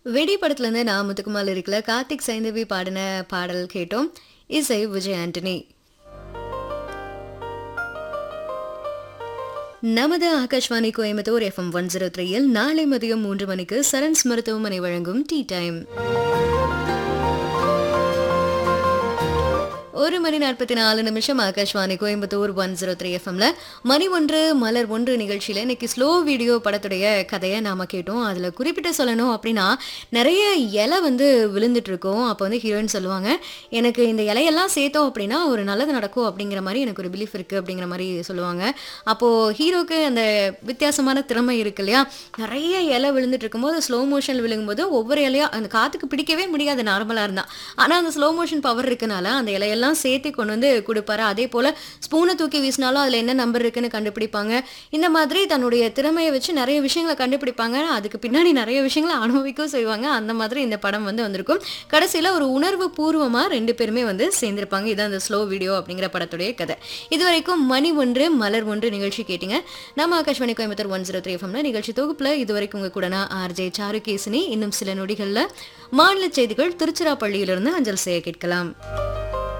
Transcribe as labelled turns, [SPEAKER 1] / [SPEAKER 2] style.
[SPEAKER 1] வெடி படத்துலேருந்து நான் முத்துக்குமார் இருக்கல கார்த்திக் சைந்தவி பாடின பாடல் கேட்டோம் இசை விஜய் ஆண்டனி நமது Akashvani Coimbatore FM one zero த்ரீயில் நாளை மதியம் மூன்று மணிக்கு சரண்ஸ் மருத்துவமனை வழங்கும் டீ டைம் ஒரு மணி நாற்பத்தி நாலு நிமிஷம் Akashvani Coimbatore one zero three எஃப்எம்ல மணி ஒன்று மலர் ஒன்று நிகழ்ச்சியில் இன்னைக்கு ஸ்லோ வீடியோ படத்துடைய கதையை நாம கேட்டோம் அதில் குறிப்பிட்டு சொல்லணும் அப்படின்னா நிறைய இலை வந்து விழுந்துட்டு இருக்கும் அப்போ வந்து ஹீரோயின் சொல்லுவாங்க எனக்கு இந்த இலையெல்லாம் சேர்த்தோம் அப்படின்னா ஒரு நல்லது நடக்கும் அப்படிங்கிற மாதிரி எனக்கு ஒரு பிலீஃப் இருக்குது அப்படிங்கிற மாதிரி சொல்லுவாங்க அப்போது ஹீரோக்கு அந்த வித்தியாசமான திறமை இருக்கு இல்லையா நிறைய இலை விழுந்துட்டு இருக்கும்போது ஸ்லோ மோஷன் விழுங்கும்போது ஒவ்வொரு இலையா அந்த காற்றுக்கு பிடிக்கவே முடியாது நார்மலாக இருந்தால் ஆனால் அந்த ஸ்லோ மோஷன் பவர் இருக்கனால அந்த இலையெல்லாம் சேர்த்து கொண்டு வந்து கொடுப்பாரு அதே போல் ஸ்பூனை தூக்கி வீசினாலும் அதில் என்ன நம்பர் இருக்குன்னு கண்டுபிடிப்பாங்க இந்த மாதிரி தன்னுடைய திறமையை வச்சு நிறைய விஷயங்களை கண்டுபிடிப்பாங்க அதுக்கு பின்னாடி நிறைய விஷயங்களை அனுபவிக்கவும் செய்வாங்க அந்த மாதிரி இந்த படம் வந்து வந்திருக்கும் கடைசியில் ஒரு உணர்வு பூர்வமாக ரெண்டு பேருமே வந்து சேர்ந்திருப்பாங்க இதான் அந்த ஸ்லோ வீடியோ அப்படிங்கிற படத்துடைய கதை இது வரைக்கும் மணி ஒன்று மலர் ஒன்று நிகழ்ச்சி கேட்டீங்க நம்ம Akashvani Coimbatore one zero three எஃப்எம்ல நிகழ்ச்சி தொகுப்பில் இது வரைக்கும் உங்க கூட நான் ஆர்ஜே சாருகேசினி இன்னும் சில நொடிகளில் மாநில செய்திகள் திருச்சிராப்பள்ளியிலிருந்து அஞ்சல் செய்ய கேட்கலாம்